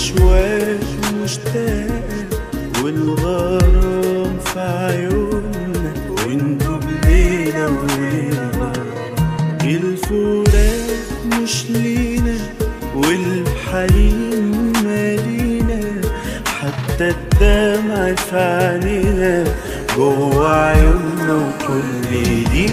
والأشواق مشتاقة والغرام في عيوننا وندوب ليلة وليلة الفراق مش لينا والحنين مالينا حتى الدمع في عينينا جوا عيوننا وكل دي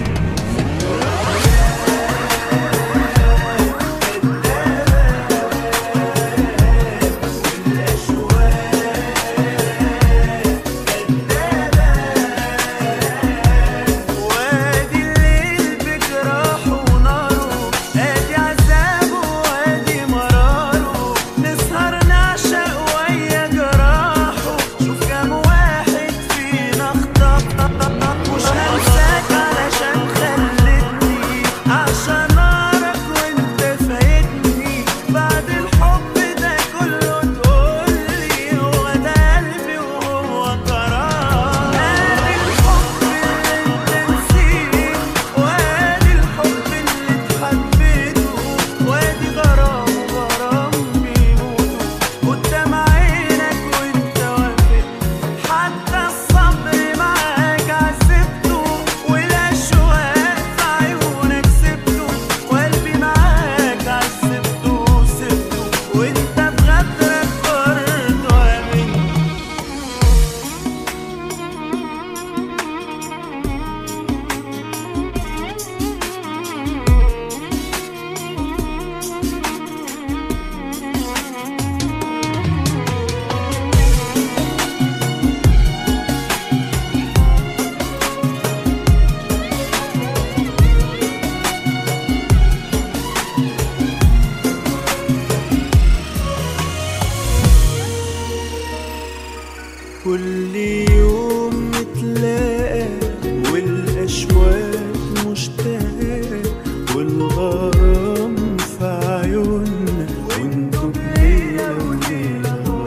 وادي الليل بجراحه وناره ادي عذابه وادي مراره نسهر نعشق ويا جراحه شوف كام واحد فينا اخطأ مش هنساك علشان خلتني عشان نارك وانت فايتني بعد الحب ده كله تقولي هو ده قلبي وهو قرار ادي الحب اللي انت نسيت وادي الحب اللي اتحبيته وادي غرام وغرام بيموتوا قدام عينك وانت واقف حتى الصبر معاك عذبته والاشواق في عيونك سبته وقلبي معاك عذبته وسبته وانت بغدرك برضه امنت كل يوم نتلاقى والأشواق مشتاقة والغرام في عيوننا وانتو ليلة وليلة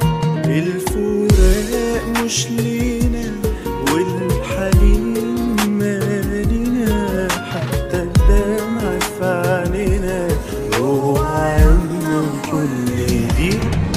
الفراق مش لينا والحنين مالينا حتى الدمع في عينينا جوا عيوننا كل دي